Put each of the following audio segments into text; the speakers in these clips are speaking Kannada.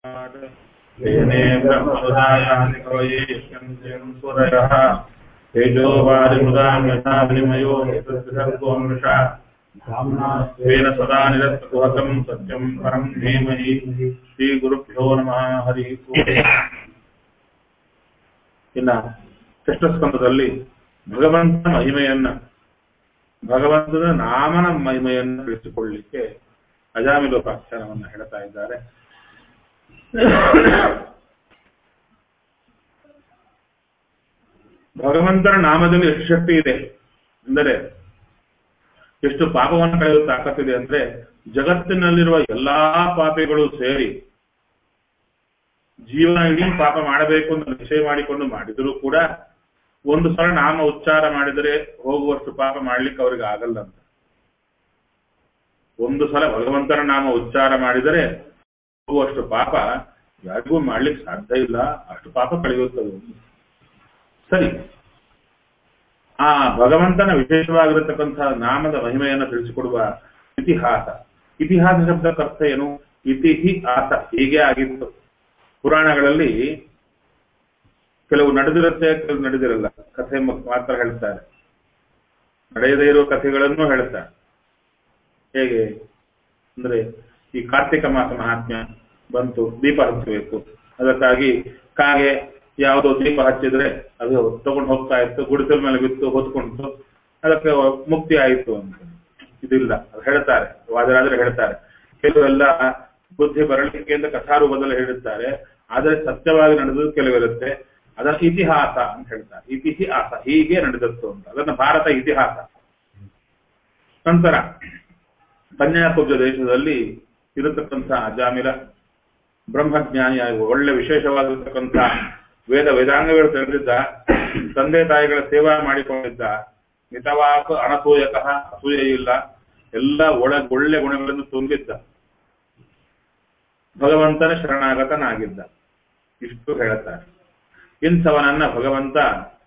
तेने ब्रह्मसुधायानि कवये यस्यन्त्यं सुरयः तेजोवारिमृदां यथा विनिमयो सर्गोमृषा स्वेन सदा निरस्तकुहकं सत्यं परं धीमहि श्रीगुरुभ्यो नमः ಹರಿ ಇನ್ನ ಕೃಷ್ಣಸ್ಕಂದದಲ್ಲಿ ಭಗವಂತನ ಮಹಿಮೆಯನ್ನ ಭಗವಂತನ ನಾಮನ ಮಹಿಮೆಯನ್ನು ತಿಳಿಸಿಕೊಳ್ಳಲಿಕ್ಕೆ ಅಜಾಮಿಲೋಪಾಖ್ಯಾನವನ್ನು ಹೇಳ್ತಾ ಇದ್ದಾರೆ ಭಗವಂತನ ನಾಮದಲ್ಲಿ ಎಷ್ಟು ಶಕ್ತಿ ಇದೆ ಅಂದರೆ ಎಷ್ಟು ಪಾಪವನ್ನು ಕಳೆಯುವ ತಾಕತ್ತಿದೆ ಅಂದ್ರೆ ಜಗತ್ತಿನಲ್ಲಿರುವ ಎಲ್ಲಾ ಪಾಪಿಗಳು ಸೇರಿ ಜೀವನ ಇಡೀ ಪಾಪ ಮಾಡಬೇಕು ಅಂತ ನಿಶ್ಚಯ ಮಾಡಿಕೊಂಡು ಮಾಡಿದರೂ ಕೂಡ ಒಂದು ಸಲ ನಾಮ ಉಚ್ಚಾರ ಮಾಡಿದರೆ ಹೋಗುವಷ್ಟು ಪಾಪ ಮಾಡ್ಲಿಕ್ಕೆ ಅವ್ರಿಗೆ ಆಗಲ್ಲ ಅಂತ ಒಂದು ಸಲ ಭಗವಂತನ ನಾಮ ಉಚ್ಚಾರ ಮಾಡಿದರೆ ಹೋಗುವಷ್ಟು ಪಾಪ ಯಾರಿಗೂ ಮಾಡ್ಲಿಕ್ಕೆ ಸಾಧ್ಯ ಇಲ್ಲ ಅಷ್ಟು ಪಾಪ ಕಳೆಯುತ್ತದೆ ಸರಿ ಆ ಭಗವಂತನ ವಿಶೇಷವಾಗಿರತಕ್ಕಂತಹ ನಾಮದ ಮಹಿಮೆಯನ್ನು ತಿಳಿಸಿಕೊಡುವ ಇತಿಹಾಸ ಇತಿಹಾಸ ಶಬ್ದಕ್ಕರ್ಥ ಏನು ಇತಿಹಿ ಆಸ ಹೀಗೆ ಆಗಿತ್ತು ಪುರಾಣಗಳಲ್ಲಿ ಕೆಲವು ನಡೆದಿರುತ್ತೆ ಕೆಲವು ನಡೆದಿರಲ್ಲ ಕಥೆ ಮಾತ್ರ ಹೇಳ್ತಾರೆ ನಡೆಯದೇ ಇರುವ ಕಥೆಗಳನ್ನು ಹೇಳ್ತಾರೆ ಹೇಗೆ ಅಂದ್ರೆ ಈ ಕಾರ್ತಿಕ ಮಾಸ ಮಹಾತ್ಮ್ಯ ಬಂತು ದೀಪ ಹಚ್ಚಬೇಕು ಅದಕ್ಕಾಗಿ ಕಾಗೆ ಯಾವುದೋ ದೀಪ ಹಚ್ಚಿದ್ರೆ ಅದು ತಗೊಂಡು ಹೋಗ್ತಾ ಇತ್ತು ಗುಡಿಸಲ ಮೇಲೆ ಬಿತ್ತು ಹೊತ್ಕೊಂಡು ಅದಕ್ಕೆ ಮುಕ್ತಿ ಆಯಿತು ಅಂತ ಇದಿಲ್ಲ ಅದು ಹೇಳ್ತಾರೆ ವಾದರಾದ್ರೆ ಹೇಳ್ತಾರೆ ಕೆಲವೆಲ್ಲ ಬುದ್ಧಿ ಬರಲಿಕ್ಕೆ ಅಂತ ಕಥಾರೂಪದಲ್ಲಿ ಹೇಳಿರ್ತಾರೆ ಆದರೆ ಸತ್ಯವಾಗಿ ನಡೆದು ಕೆಲವಿರುತ್ತೆ ಅದರ ಇತಿಹಾಸ ಅಂತ ಹೇಳ್ತಾರೆ ಇತಿಹಾಸ ಹೀಗೆ ನಡೆದತ್ತು ಅಂತ ಅದನ್ನ ಭಾರತ ಇತಿಹಾಸ ನಂತರ ಕನ್ಯಾಕುಬ್ಜ ದೇಶದಲ್ಲಿ ಇರತಕ್ಕಂಥ ಅಜಾಮಿಲ ಬ್ರಹ್ಮಜ್ಞಾನಿಯಾಗಿ ಒಳ್ಳೆ ವಿಶೇಷವಾಗಿರತಕ್ಕಂಥ ವೇದ ವೇದಾಂಗಗಳು ತಿಳಿದಿದ್ದ ತಂದೆ ತಾಯಿಗಳ ಸೇವಾ ಮಾಡಿಕೊಂಡಿದ್ದ ಮಿತವಾಕ ಅನಸೂಯಕಃ ಅಸೂಯೆ ಇಲ್ಲ ಎಲ್ಲ ಒಳ ಒಳ್ಳೆ ಗುಣಗಳನ್ನು ತುಂಬಿದ್ದ ಭಗವಂತನ ಶರಣಾಗತನಾಗಿದ್ದ ಇಷ್ಟು ಹೇಳುತ್ತಾರೆ ಇಂಥವನನ್ನ ಭಗವಂತ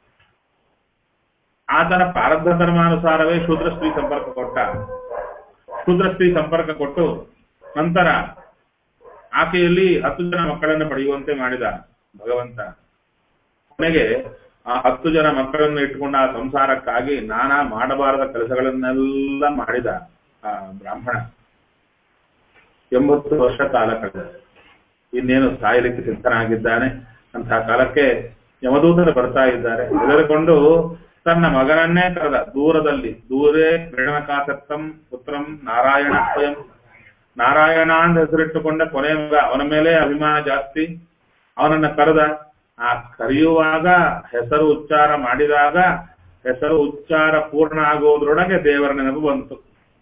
ಆತನ ಪ್ರಾರಬ್ಧ ಧರ್ಮಾನುಸಾರವೇ ಶೂದ್ರ ಸ್ತ್ರೀ ಸಂಪರ್ಕ ಕೊಟ್ಟ ಶೂದ್ರ ಸ್ತ್ರೀ ಸಂಪರ್ಕ ಕೊಟ್ಟು ನಂತರ ಆಕೆಯಲ್ಲಿ ಹತ್ತು ಜನ ಮಕ್ಕಳನ್ನು ಪಡೆಯುವಂತೆ ಮಾಡಿದ ಭಗವಂತ ಕೊನೆಗೆ ಆ ಹತ್ತು ಜನ ಮಕ್ಕಳನ್ನು ಇಟ್ಟುಕೊಂಡ ಆ ಸಂಸಾರಕ್ಕಾಗಿ ನಾನಾ ಮಾಡಬಾರದ ಕೆಲಸಗಳನ್ನೆಲ್ಲ ಮಾಡಿದ ಆ ಬ್ರಾಹ್ಮಣ ಎಂಬತ್ತು ವರ್ಷ ಕಾಲ ಕಳೆದ ಇನ್ನೇನು ಸಾಯಲಿಕ್ಕೆ ಸಿದ್ಧನಾಗಿದ್ದಾನೆ ಅಂತಹ ಕಾಲಕ್ಕೆ ಯಮದೂತರು ಬರ್ತಾ ಇದ್ದಾರೆ ಹೆದರಿಕೊಂಡು ತನ್ನ ಮಗನನ್ನೇ ಕರೆದ ದೂರದಲ್ಲಿ ದೂರೇ ಪ್ರೇರಣಕಾಸಕ್ತಂ ಪುತ್ರಂ ನಾರಾಯಣ ಸ್ವಯಂ ನಾರಾಯಣ ಅಂತ ಹೆಸರಿಟ್ಟುಕೊಂಡ ಕೊನೆಯ ಮಗ ಅವನ ಮೇಲೆ ಅಭಿಮಾನ ಜಾಸ್ತಿ ಅವನನ್ನ ಕರೆದ ಆ ಕರೆಯುವಾಗ ಹೆಸರು ಉಚ್ಚಾರ ಮಾಡಿದಾಗ ಹೆಸರು ಉಚ್ಚಾರ ಪೂರ್ಣ ಆಗುವುದರೊಳಗೆ ದೇವರ ನೆನಪು ಬಂತು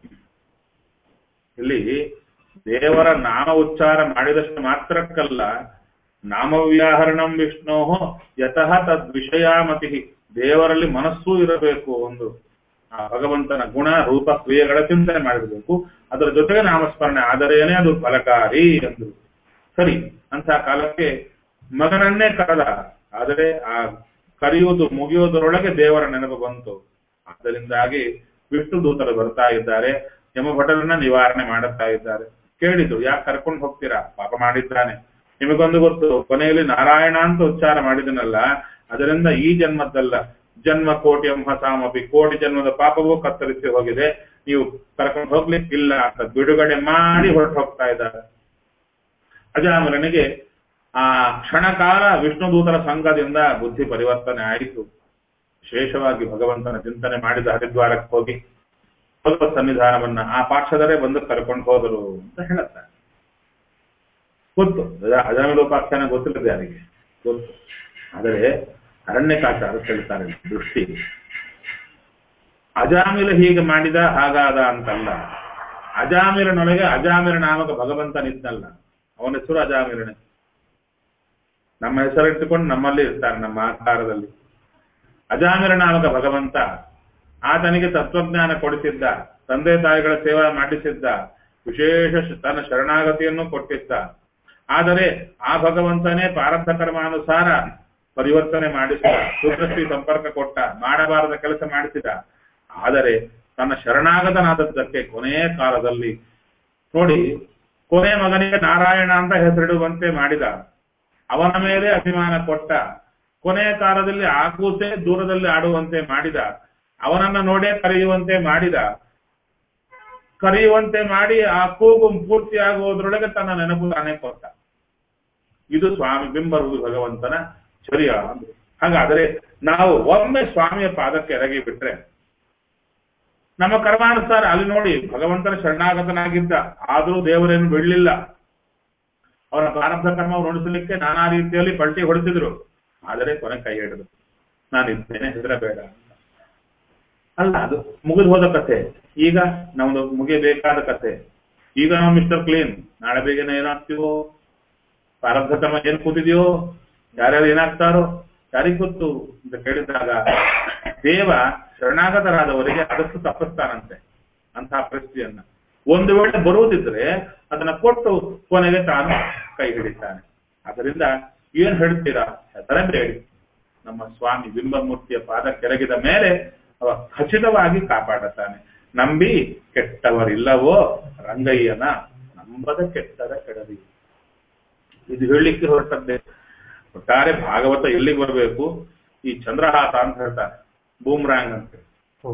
ಇಲ್ಲಿ ದೇವರ ನಾಮ ಉಚ್ಚಾರ ಮಾಡಿದಷ್ಟು ಮಾತ್ರಕ್ಕಲ್ಲ ನಾಮವ್ಯಾಹರಣಂ ವಿಷ್ಣೋ ಯತಃ ತದ್ ವಿಷಯಾಮತಿ ದೇವರಲ್ಲಿ ಮನಸ್ಸೂ ಇರಬೇಕು ಒಂದು ಆ ಭಗವಂತನ ಗುಣ ರೂಪ ಕ್ರಿಯೆಗಳ ಚಿಂತನೆ ಮಾಡಿರಬೇಕು ಅದರ ಜೊತೆಗೆ ನಾಮಸ್ಮರಣೆ ಆದರೇನೆ ಅದು ಫಲಕಾರಿ ಎಂದರು ಸರಿ ಅಂತ ಕಾಲಕ್ಕೆ ಮಗನನ್ನೇ ಕರೆದ ಆದರೆ ಆ ಕರೆಯುವುದು ಮುಗಿಯುವುದರೊಳಗೆ ದೇವರ ನೆನಪು ಬಂತು ಆದ್ದರಿಂದಾಗಿ ವಿಷ್ಣು ದೂತರು ಬರ್ತಾ ಇದ್ದಾರೆ ಯಮಭಟರನ್ನ ನಿವಾರಣೆ ಮಾಡುತ್ತಾ ಇದ್ದಾರೆ ಕೇಳಿದ್ರು ಯಾಕೆ ಕರ್ಕೊಂಡು ಹೋಗ್ತೀರಾ ಪಾಪ ಮಾಡಿದ್ದಾನೆ ನಿಮಗೊಂದು ಗೊತ್ತು ಕೊನೆಯಲ್ಲಿ ನಾರಾಯಣ ಅಂತ ಉಚ್ಚಾರ ಮಾಡಿದನಲ್ಲ ಅದರಿಂದ ಈ ಜನ್ಮದ್ದಲ್ಲ ಜನ್ಮ ಕೋಟಿ ಹಸಾಮಪಿ ಕೋಟಿ ಜನ್ಮದ ಪಾಪವೂ ಕತ್ತರಿಸಿ ಹೋಗಿದೆ ನೀವು ಕರ್ಕೊಂಡು ಹೋಗ್ಲಿಕ್ಕಿಲ್ಲ ಅಂತ ಬಿಡುಗಡೆ ಮಾಡಿ ಹೊರಟು ಹೋಗ್ತಾ ಇದ್ದಾರೆ ಅಜಾಮರನಿಗೆ ಆ ಕ್ಷಣಕಾಲ ವಿಷ್ಣುದೂತರ ಸಂಘದಿಂದ ಬುದ್ಧಿ ಪರಿವರ್ತನೆ ಆಯಿತು ವಿಶೇಷವಾಗಿ ಭಗವಂತನ ಚಿಂತನೆ ಮಾಡಿದ ಹರಿದ್ವಾರಕ್ಕೆ ಹೋಗಿ ಭಗವತ್ ಸನ್ನಿಧಾನವನ್ನ ಆ ಪಾರ್ಶ್ವದರೇ ಬಂದು ಕರ್ಕೊಂಡು ಹೋದರು ಅಂತ ಹೇಳುತ್ತಾರೆ ಗೊತ್ತು ಅಜಾಮಿಲೋಪಾಖ್ಯಾನ ಗೊತ್ತಿಲ್ಲದೆ ಯಾರಿಗೆ ಗೊತ್ತು ಆದರೆ ಅರಣ್ಯಕಾಚಾರ ಹೇಳ್ತಾರೆ ದೃಷ್ಟಿ ಅಜಾಮಿಲ ಹೀಗೆ ಮಾಡಿದ ಹಾಗಾದ ಅಂತಲ್ಲ ಅಜಾಮಿರನೊಳಗೆ ಅಜಾಮಿರ ನಾಮಕ ಭಗವಂತನಿದ್ದಲ್ಲ ಅವನ ಹೆಸರು ಅಜಾಮಿರನೇ ನಮ್ಮ ಹೆಸರಿಟ್ಟುಕೊಂಡು ನಮ್ಮಲ್ಲಿ ಇರ್ತಾನೆ ನಮ್ಮ ಆಕಾರದಲ್ಲಿ ಅಜಾಮಿರ ನಾಮಕ ಭಗವಂತ ಆತನಿಗೆ ತತ್ವಜ್ಞಾನ ಕೊಡಿಸಿದ್ದ ತಂದೆ ತಾಯಿಗಳ ಸೇವಾ ಮಾಡಿಸಿದ್ದ ವಿಶೇಷ ತನ್ನ ಶರಣಾಗತಿಯನ್ನು ಕೊಟ್ಟಿದ್ದ ಆದರೆ ಆ ಭಗವಂತನೇ ಪ್ರಾರಬ್ಧ ಕರ್ಮಾನುಸಾರ ಪರಿವರ್ತನೆ ಮಾಡಿಸಿದ ಸೂತ್ರಶ್ರೀ ಸಂಪರ್ಕ ಕೊಟ್ಟ ಮಾಡಬಾರದ ಕೆಲಸ ಮಾಡಿಸಿದ ಆದರೆ ತನ್ನ ಶರಣಾಗತನಾದದ್ದಕ್ಕೆ ಕೊನೆಯ ಕಾಲದಲ್ಲಿ ನೋಡಿ ಕೊನೆ ಮಗನಿಗೆ ನಾರಾಯಣ ಅಂತ ಹೆಸರಿಡುವಂತೆ ಮಾಡಿದ ಅವನ ಮೇಲೆ ಅಭಿಮಾನ ಕೊಟ್ಟ ಕೊನೆಯ ಕಾಲದಲ್ಲಿ ಆ ಕೂಸೆ ದೂರದಲ್ಲಿ ಆಡುವಂತೆ ಮಾಡಿದ ಅವನನ್ನ ನೋಡೇ ಕರೆಯುವಂತೆ ಮಾಡಿದ ಕರೆಯುವಂತೆ ಮಾಡಿ ಆ ಕೂಗು ಪೂರ್ತಿ ಆಗುವುದರೊಳಗೆ ತನ್ನ ನೆನಪು ತಾನೇ ಕೊಟ್ಟ ಇದು ಸ್ವಾಮಿ ಬಿಂಬರು ಭಗವಂತನ ಚರ್ಯ ಅಂದ್ರು ಹಾಗಾದರೆ ನಾವು ಒಮ್ಮೆ ಸ್ವಾಮಿಯ ಪಾದಕ್ಕೆ ಎರಗಿ ಬಿಟ್ರೆ ನಮ್ಮ ಕರ್ಮಾನುಸಾರ ಅಲ್ಲಿ ನೋಡಿ ಭಗವಂತನ ಶರಣಾಗತನಾಗಿದ್ದ ಆದರೂ ದೇವರೇನು ಬಿಡಲಿಲ್ಲ ಅವರ ಪ್ರಾರಬ್ಧ ಕರ್ಮ ಉಣಿಸಲಿಕ್ಕೆ ನಾನಾ ರೀತಿಯಲ್ಲಿ ಪಲ್ಟಿ ಹೊಡೆಸಿದ್ರು ಆದರೆ ಕೊನೆ ಕೈ ಹಿಡಿದು ನಾನು ಇದ್ದೇನೆ ಹೆದರಬೇಡ ಅಂತ ಅಲ್ಲ ಅದು ಮುಗಿದು ಹೋದ ಕಥೆ ಈಗ ನಮ್ದು ಮುಗಿಯಬೇಕಾದ ಕಥೆ ಈಗ ನಾವು ಮಿಸ್ಟರ್ ಕ್ಲೀನ್ ನಾಳೆ ಬೇಗನೆ ಏನಾಗ್ತೀವೋ ಪ್ರಾರಬ್ಧ ಕರ್ಮ ಏನ್ ಕೂತಿದೆಯೋ ಯಾರ್ಯಾರು ಏನಾಗ್ತಾರೋ ಯಾರಿಗ್ ಗೊತ್ತು ಅಂತ ಕೇಳಿದಾಗ ದೇವ ಶರಣಾಗತರಾದವರಿಗೆ ಅದಷ್ಟು ತಪ್ಪಿಸ್ತಾನಂತೆ ಅಂತಹ ಪರಿಸ್ಥಿತಿಯನ್ನ ಒಂದು ವೇಳೆ ಬರುವುದಿದ್ರೆ ಅದನ್ನ ಕೊಟ್ಟು ಕೊನೆಗೆ ತಾನು ಕೈ ಹಿಡಿತಾನೆ ಅದರಿಂದ ಏನ್ ಹೇಳ್ತೀರಾ ಹೆಸರಬೇಡಿ ನಮ್ಮ ಸ್ವಾಮಿ ಬಿಂಬಮೂರ್ತಿಯ ಪಾದ ಕೆರಗಿದ ಮೇಲೆ ಅವ ಖಚಿತವಾಗಿ ಕಾಪಾಡುತ್ತಾನೆ ನಂಬಿ ಕೆಟ್ಟವರಿಲ್ಲವೋ ರಂಗಯ್ಯನ ನಂಬದ ಕೆಟ್ಟದ ಕೆಡದಿ ಇದು ಹೇಳಲಿಕ್ಕೆ ಹೊರಟದ್ದೇ ಒಟ್ಟಾರೆ ಭಾಗವತ ಎಲ್ಲಿಗೆ ಬರಬೇಕು ಈ ಚಂದ್ರಹಾಸ ಅಂತ ಹೇಳ್ತಾರೆ ಬೂಮ್ರಾಂಗ್ ಅಂತ ಹೇಳಿ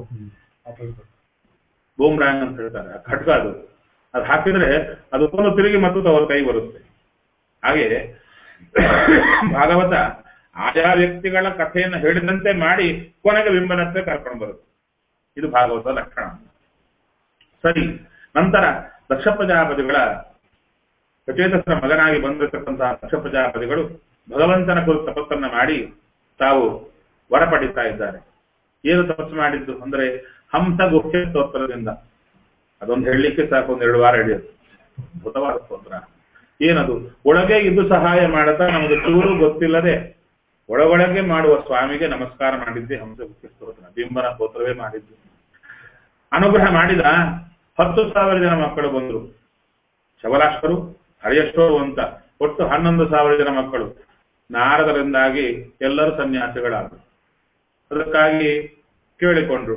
ಬೂಮ್ರಾಂಗ್ ಅಂತ ಹೇಳ್ತಾರೆ ಆ ಖಡ್ಗ ಅದು ಅದು ಹಾಕಿದ್ರೆ ಅದು ಒಂದು ತಿರುಗಿ ಮತ್ತು ಅವರ ಕೈ ಬರುತ್ತೆ ಹಾಗೆ ಭಾಗವತ ಆಯಾ ವ್ಯಕ್ತಿಗಳ ಕಥೆಯನ್ನು ಹೇಳಿದಂತೆ ಮಾಡಿ ಕೊನೆಗೆ ಬಿಂಬನತ್ತೆ ಕರ್ಕೊಂಡು ಬರುತ್ತೆ ಇದು ಭಾಗವತ ಲಕ್ಷಣ ಸರಿ ನಂತರ ದಕ್ಷ ಪ್ರಜಾಪತಿಗಳ ಸಚೇತಸರ ಮಗನಾಗಿ ಬಂದಿರತಕ್ಕಂತಹ ದಕ್ಷ ಪ್ರಜಾಪತಿಗಳು ಭಗವಂತನ ಕುರಿತು ತಪಸ್ಸನ್ನ ಮಾಡಿ ತಾವು ವರ ಪಡಿತಾ ಇದ್ದಾರೆ ಏನು ತಪಸ್ಸು ಮಾಡಿದ್ದು ಅಂದ್ರೆ ಹಂಸ ಗುಹ್ಯ ಸ್ತೋತ್ರದಿಂದ ಅದೊಂದು ಹೇಳಲಿಕ್ಕೆ ಸಾಕು ಒಂದ್ ಎರಡು ವಾರ ಹಿಡಿಯುತ್ತೆ ಅದ್ಭುತವಾದ ಸ್ತೋತ್ರ ಏನದು ಒಳಗೆ ಇದ್ದು ಸಹಾಯ ಮಾಡುತ್ತಾ ನಮಗೆ ಚೂರು ಗೊತ್ತಿಲ್ಲದೆ ಒಳಗೊಳಗೆ ಮಾಡುವ ಸ್ವಾಮಿಗೆ ನಮಸ್ಕಾರ ಮಾಡಿದ್ದೆ ಹಂಸ ಗುಹ್ಯ ಸ್ತೋತ್ರ ಬಿಂಬನ ಸ್ತೋತ್ರವೇ ಮಾಡಿದ್ದು ಅನುಗ್ರಹ ಮಾಡಿದ ಹತ್ತು ಸಾವಿರ ಜನ ಮಕ್ಕಳು ಬಂದರು ಶಬಲಾಶ್ವರು ಹರಿಯಶ್ವರು ಅಂತ ಒಟ್ಟು ಹನ್ನೊಂದು ಸಾವಿರ ಜನ ಮಕ್ಕಳು ನಾರದರಿಂದಾಗಿ ಎಲ್ಲರೂ ಸನ್ಯಾಸಿಗಳಾದರು ಅದಕ್ಕಾಗಿ ಕೇಳಿಕೊಂಡ್ರು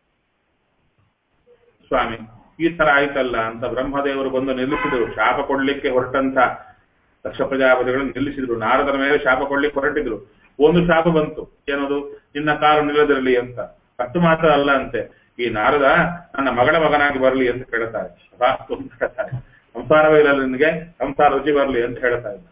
ಸ್ವಾಮಿ ಈ ತರ ಆಯ್ತಲ್ಲ ಅಂತ ಬ್ರಹ್ಮದೇವರು ಬಂದು ನಿಲ್ಲಿಸಿದ್ರು ಶಾಪ ಕೊಡ್ಲಿಕ್ಕೆ ಹೊರಟಂತ ದಕ್ಷ ಪ್ರಜಾಪತಿಗಳು ನಿಲ್ಲಿಸಿದ್ರು ನಾರದರ ಮೇಲೆ ಶಾಪ ಕೊಡ್ಲಿಕ್ಕೆ ಹೊರಟಿದ್ರು ಒಂದು ಶಾಪ ಬಂತು ಏನದು ನಿನ್ನ ಕಾರು ನಿಲ್ಲದಿರಲಿ ಅಂತ ಅಷ್ಟು ಮಾತ್ರ ಅಲ್ಲ ಅಂತೆ ಈ ನಾರದ ನನ್ನ ಮಗಳ ಮಗನಾಗಿ ಬರಲಿ ಅಂತ ಕೇಳ್ತಾರೆ ಅದಾಸ್ತು ಅಂತ ಹೇಳ್ತಾರೆ ಸಂಸಾರವೇ ಇಲ್ಲ ನಿನಗೆ ಸಂಸಾರ ರುಚಿ ಬರಲಿ ಅಂತ ಹೇಳ್ತಾ ಇದ್ದ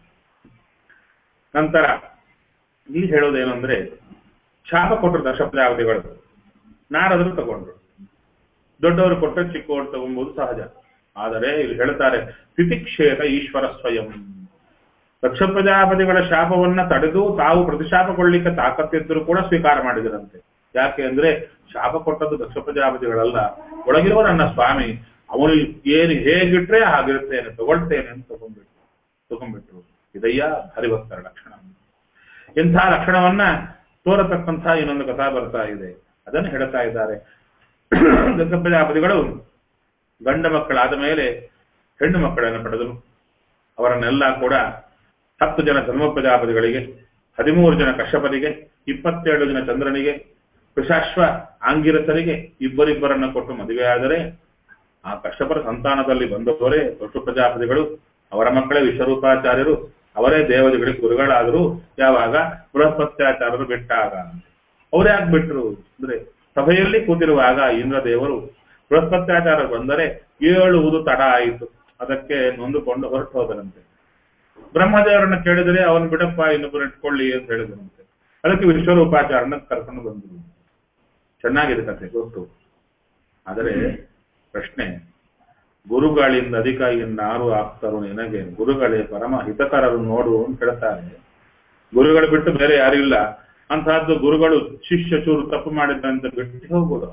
ನಂತರ ಇಲ್ಲಿ ಹೇಳೋದೇನು ಅಂದ್ರೆ ಶಾಪ ಕೊಟ್ಟರು ದಕ್ಷ ಪ್ರಜಾಪತಿಗಳು ನಾರದರು ತಗೊಂಡ್ರು ದೊಡ್ಡವರು ಕೊಟ್ಟರೆ ಚಿಕ್ಕವರು ತಗೊಂಬೋದು ಸಹಜ ಆದರೆ ಇಲ್ಲಿ ಹೇಳ್ತಾರೆ ತಿತಿಕ್ಷೇತ ಈಶ್ವರ ಸ್ವಯಂ ದಕ್ಷ ಪ್ರಜಾಪತಿಗಳ ಶಾಪವನ್ನ ತಡೆದು ತಾವು ಪ್ರತಿಶಾಪಗೊಳ್ಳಿಕ್ಕೆ ತಾಕತ್ತಿದ್ರು ಕೂಡ ಸ್ವೀಕಾರ ಮಾಡಿದರಂತೆ ಯಾಕೆ ಅಂದ್ರೆ ಶಾಪ ಕೊಟ್ಟದ್ದು ದಕ್ಷ ಪ್ರಜಾಪತಿಗಳಲ್ಲ ಒಳಗಿರುವ ನನ್ನ ಸ್ವಾಮಿ ಅವನು ಏನು ಹೇಗಿಟ್ರೆ ಹಾಗಿರ್ತೇನೆ ತಗೊಳ್ತೇನೆ ಅಂತ ತಗೊಂಡ್ಬಿಟ್ರು ತಗೊಂಡ್ಬಿಟ್ರು ಇದಯ್ಯ ಹರಿಭಕ್ತರ ಲಕ್ಷಣ ಇಂಥ ಲಕ್ಷಣವನ್ನ ತೋರತಕ್ಕಂಥ ಇನ್ನೊಂದು ಕಥಾ ಬರ್ತಾ ಇದೆ ಅದನ್ನು ಹೇಳ್ತಾ ಇದ್ದಾರೆ ದಕ್ಷ ಪ್ರಜಾಪತಿಗಳು ಗಂಡ ಮಕ್ಕಳಾದ ಮೇಲೆ ಹೆಣ್ಣು ಮಕ್ಕಳನ್ನು ಪಡೆದರು ಅವರನ್ನೆಲ್ಲ ಕೂಡ ಹತ್ತು ಜನ ಧರ್ಮ ಪ್ರಜಾಪತಿಗಳಿಗೆ ಹದಿಮೂರು ಜನ ಕಶ್ಯಪರಿಗೆ ಇಪ್ಪತ್ತೇಳು ಜನ ಚಂದ್ರನಿಗೆ ಕೃಷಾಶ್ವ ಆಂಗಿರಸರಿಗೆ ಇಬ್ಬರಿಬ್ಬರನ್ನ ಕೊಟ್ಟು ಮದುವೆಯಾದರೆ ಆ ಕಶ್ಯಪರ ಸಂತಾನದಲ್ಲಿ ಬಂದವರೇ ದೊಡ್ಡ ಪ್ರಜಾಪತಿಗಳು ಅವರ ಮಕ್ಕಳೇ ವಿಶ್ವರೂಪಾಚಾರ್ಯರು ಅವರೇ ದೇವತೆಗಳಿಗೆ ಗುರುಗಳಾದರೂ ಯಾವಾಗ ಬೃಹಸ್ಪತ್ಯಾಚಾರ್ಯರು ಬಿಟ್ಟಾಗ ಅವ್ರು ಯಾಕೆ ಬಿಟ್ರು ಅಂದ್ರೆ ಸಭೆಯಲ್ಲಿ ಕೂತಿರುವಾಗ ಇಂದ್ರದೇವರು ಬೃಹಸ್ಪತ್ಯಾಚಾರ ಬಂದರೆ ಏಳುವುದು ತಡ ಆಯಿತು ಅದಕ್ಕೆ ನೊಂದುಕೊಂಡು ಹೊರಟು ಹೋದರಂತೆ ಬ್ರಹ್ಮದೇವರನ್ನ ಕೇಳಿದರೆ ಅವನು ಬಿಡಪ್ಪ ಇನ್ನೊಬ್ಬರು ಇಟ್ಕೊಳ್ಳಿ ಅಂತ ಹೇಳಿದರಂತೆ ಅದಕ್ಕೆ ವಿಶ್ವರೂಪಾಚಾರನ ಕರ್ಕೊಂಡು ಬಂದರು ಚೆನ್ನಾಗಿದೆ ಕಥೆ ಗೊತ್ತು ಆದರೆ ಪ್ರಶ್ನೆ ಗುರುಗಳಿಂದ ಅಧಿಕ ಇನ್ನಾರು ಆಗ್ತಾರೋ ನಿನಗೆ ಗುರುಗಳೇ ಪರಮ ಹಿತಕರರು ನೋಡು ಅಂತ ಹೇಳ್ತಾರೆ ಗುರುಗಳು ಬಿಟ್ಟು ಬೇರೆ ಯಾರು ಇಲ್ಲ ಅಂತಹದ್ದು ಗುರುಗಳು ಶಿಷ್ಯ ಚೂರು ತಪ್ಪು ಮಾಡಿದ್ದಂತ ಬಿಟ್ಟು ಹೋಗ್ಬೋದು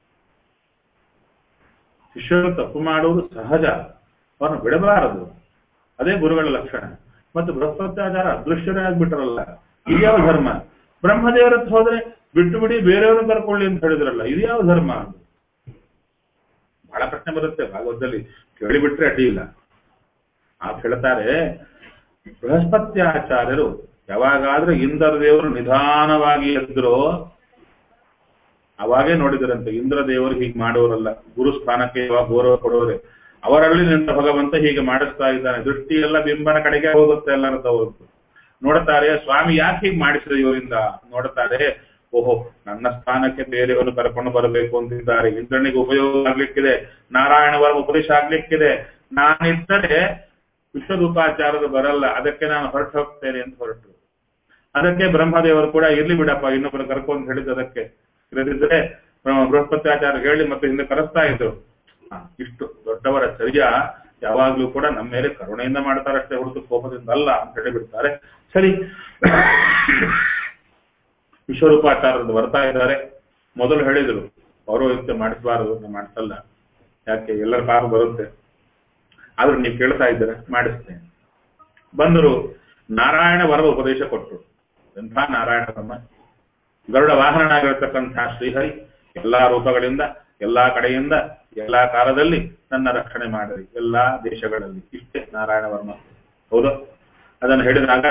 ಶಿಷ್ಯರು ತಪ್ಪು ಮಾಡುವುದು ಸಹಜ ಅವರನ್ನು ಬಿಡಬಾರದು ಅದೇ ಗುರುಗಳ ಲಕ್ಷಣ ಮತ್ತು ಬೃಹಸ್ಪತ್ಯಾಚಾರ ಅದೃಶ್ಯರೇ ಆಗ್ಬಿಟ್ರಲ್ಲ ಇದ್ಯಾವ ಧರ್ಮ ಬ್ರಹ್ಮದೇವರ ಹತ್ರ ಹೋದ್ರೆ ಬಿಟ್ಟು ಬಿಡಿ ಬೇರೆಯವ್ರನ್ನ ಕರ್ಕೊಳ್ಳಿ ಅಂತ ಹೇಳಿದ್ರಲ್ಲ ಇದ್ಯಾವ ಧರ್ಮ ಅಂತ ಬಹಳ ಪ್ರಶ್ನೆ ಬರುತ್ತೆ ಭಾಗವತದಲ್ಲಿ ಕೇಳಿಬಿಟ್ರೆ ಅಡ್ಡಿ ಇಲ್ಲ ಆ ಹೇಳ್ತಾರೆ ಬೃಹಸ್ಪತ್ಯಾಚಾರ್ಯರು ಯಾವಾಗಾದ್ರೂ ಇಂದ್ರ ದೇವರು ನಿಧಾನವಾಗಿ ಎದ್ರೋ ಅವಾಗೇ ನೋಡಿದರಂತೆ ಇಂದ್ರ ದೇವರು ಹೀಗೆ ಮಾಡೋರಲ್ಲ ಗುರು ಸ್ಥಾನಕ್ಕೆ ಯಾವಾಗ ಗೌರವ ಕೊಡೋರೆ ಅವರಲ್ಲಿ ನಿನ್ನ ಭಗವಂತ ಹೀಗೆ ಮಾಡಿಸ್ತಾ ಇದ್ದಾನೆ ದೃಷ್ಟಿ ಎಲ್ಲ ಬಿಂಬನ ಕಡೆಗೆ ಹೋಗುತ್ತೆ ಎಲ್ಲರದವ್ರದ್ದು ನೋಡ್ತಾರೆ ಸ್ವಾಮಿ ಯಾಕೆ ಹೀಗೆ ಮಾಡಿಸಿದ ಇವರಿಂದ ನೋಡ್ತಾರೆ ಓಹೋ ನನ್ನ ಸ್ಥಾನಕ್ಕೆ ಬೇರೆಯವರು ಕರ್ಕೊಂಡು ಬರಬೇಕು ಅಂತಿದ್ದಾರೆ ಇಂದ್ರನಿಗೆ ಉಪಯೋಗ ಆಗ್ಲಿಕ್ಕಿದೆ ನಾರಾಯಣವರ ಉಪದೇಶ ಆಗ್ಲಿಕ್ಕಿದೆ ನಾನಿದ್ದರೆ ವಿಶ್ವರೂಪಾಚಾರ್ಯರು ಬರಲ್ಲ ಅದಕ್ಕೆ ನಾನು ಹೊರಟು ಹೋಗ್ತೇನೆ ಅಂತ ಹೊರಟರು ಅದಕ್ಕೆ ಬ್ರಹ್ಮದೇವರು ಕೂಡ ಇರ್ಲಿ ಬಿಡಪ್ಪ ಇನ್ನೊಬ್ಬರು ಕರ್ಕೊಂಡು ಹೇಳಿದ್ದು ಅದಕ್ಕೆ ಇಲ್ಲದಿದ್ರೆ ಬ್ರಹ್ಮ- ಬೃಹಸ್ಪತ್ಯಾಚಾರ್ಯ ಹೇಳಿ ಮತ್ತೆ ಹಿಂದೆ ಕರೆಸ್ತಾ ಇದ್ರು ಹ, ಇಷ್ಟು ದೊಡ್ಡವರ ಚರ್ಯ ಯಾವಾಗ್ಲೂ ಕೂಡ ನಮ್ಮ ಮೇಲೆ ಕರುಣೆಯಿಂದ ಮಾಡ್ತಾರಷ್ಟೇ ಹೊರತು ಕೋಪದಿಂದ ಅಲ್ಲ ಅಂತ ಹೇಳಿಬಿಡ್ತಾರೆ ಸರಿ ವಿಶ್ವರೂಪಾಚಾರ್ಯರು ಬರ್ತಾ ಇದ್ದಾರೆ ಮೊದಲು ಹೇಳಿದ್ರು ಪೌರೋಹಿತ್ಯ ಮಾಡಿಸಬಾರದು ನಾವು ಮಾಡಿಸಲ್ಲ ಯಾಕೆ ಎಲ್ಲರ ಪಾಪ ಬರುತ್ತೆ ಆದ್ರೂ ನೀವು ಕೇಳ್ತಾ ಇದ್ದೀರ ಮಾಡಿಸ್ತೇನೆ ಬಂದರು ನಾರಾಯಣ ವರದ ಉಪದೇಶ ಕೊಟ್ಟರು ಎಂಥ ನಾರಾಯಣ ಬ್ರಹ್ಮ ಗರುಡ ವಾಹನನಾಗಿರತಕ್ಕಂಥ ಶ್ರೀಹರಿ ಎಲ್ಲಾ ರೂಪಗಳಿಂದ ಎಲ್ಲಾ ಕಡೆಯಿಂದ ಎಲ್ಲಾ ಕಾಲದಲ್ಲಿ ನನ್ನ ರಕ್ಷಣೆ ಮಾಡಿರಿ ಎಲ್ಲಾ ದೇಶಗಳಲ್ಲಿ ಇಷ್ಟೇ ನಾರಾಯಣ ವರ್ಮ ಹೌದು ಅದನ್ನು ಹೇಳಿದಾಗ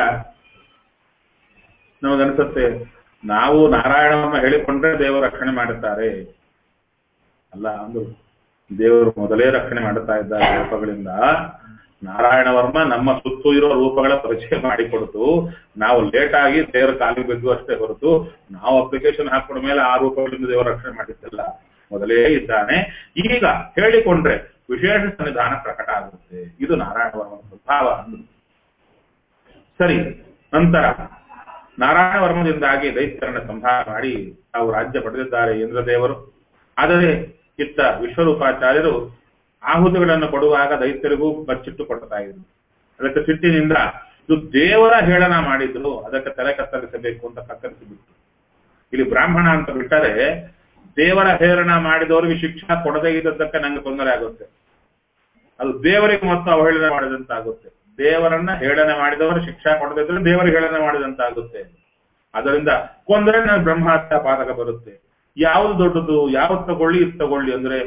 ನಮಗನ್ಸುತ್ತೆ ನಾವು ನಾರಾಯಣವನ್ನ ಹೇಳಿಕೊಂಡ್ರೆ ದೇವರು ರಕ್ಷಣೆ ಮಾಡುತ್ತಾರೆ ಅಲ್ಲ ಅಂದ್ರು ದೇವರು ಮೊದಲೇ ರಕ್ಷಣೆ ಮಾಡುತ್ತಾ ಇದ್ದಾರೆ ರೂಪಗಳಿಂದ ನಾರಾಯಣ ವರ್ಮ ನಮ್ಮ ಸುತ್ತು ಇರೋ ರೂಪಗಳ ಪರಿಚಯ ಮಾಡಿಕೊಡ್ತು ನಾವು ಲೇಟ್ ಆಗಿ ದೇವರ ಕಾಲಿಗೆ ಬಿದ್ದು ಅಷ್ಟೇ ಹೊರತು ನಾವು ಅಪ್ಲಿಕೇಶನ್ ಹಾಕೊಂಡ ಮೇಲೆ ಆ ರೂಪಗಳಿಂದ ದೇವರ ರಕ್ಷಣೆ ಮಾಡಿದ್ದಲ್ಲ ಮೊದಲೇ ಇದ್ದಾನೆ ಈಗ ಹೇಳಿಕೊಂಡ್ರೆ ವಿಶೇಷ ಸನ್ನಿಧಾನ ಪ್ರಕಟ ಆಗುತ್ತೆ ಇದು ನಾರಾಯಣ ವರ್ಮನ ಸ್ವಭಾವ ಅಂದ್ರು ಸರಿ ನಂತರ ನಾರಾಯಣ ವರ್ಮದಿಂದಾಗಿ ದೈತ್ಯರನ್ನ ಸಂಹಾರ ಮಾಡಿ ತಾವು ರಾಜ್ಯ ಪಡೆದಿದ್ದಾರೆ ಇಂದ್ರದೇವರು ಆದರೆ ಇತ್ತ ವಿಶ್ವರೂಪಾಚಾರ್ಯರು ಆಹುತಿಗಳನ್ನು ಕೊಡುವಾಗ ದೈತ್ಯರಿಗೂ ಬಚ್ಚಿಟ್ಟು ಕೊಡ್ತಾ ಇದ್ರು ಅದಕ್ಕೆ ಸಿಟ್ಟಿನಿಂದ ಇದು ದೇವರ ಹೇಳನ ಮಾಡಿದ್ರು ಅದಕ್ಕೆ ತಲೆ ಕತ್ತರಿಸಬೇಕು ಅಂತ ಕತ್ತರಿಸಿಬಿಟ್ರು ಇಲ್ಲಿ ಬ್ರಾಹ್ಮಣ ಅಂತ ಬಿಟ್ಟರೆ ದೇವರ ಹೇರಣ ಮಾಡಿದವರಿಗೆ ಶಿಕ್ಷಣ ಕೊಡದೇ ಇದ್ದದ್ದಕ್ಕೆ ನಂಗೆ ತೊಂದರೆ ಆಗುತ್ತೆ ಅದು ದೇವರಿಗೆ ಮತ್ತು ಅವಹೇಳನ ಮಾಡಿದಂತಾಗುತ್ತೆ ದೇವರನ್ನ ಹೇಳನೆ ಮಾಡಿದವರು ಶಿಕ್ಷಾ ಕೊಡದಿದ್ರೆ ದೇವರಿಗೆ ಹೇಳನೆ ಮಾಡಿದಂತಾಗುತ್ತೆ ಅದರಿಂದ ಕೊಂದ್ರೆ ನಾನು ಬ್ರಹ್ಮಹತ್ಯ ಪಾತಕ ಬರುತ್ತೆ ಯಾವುದು ದೊಡ್ಡದು ಯಾವ್ದು ತಗೊಳ್ಳಿ ಇದು ತಗೊಳ್ಳಿ ಅಂದ್ರೆ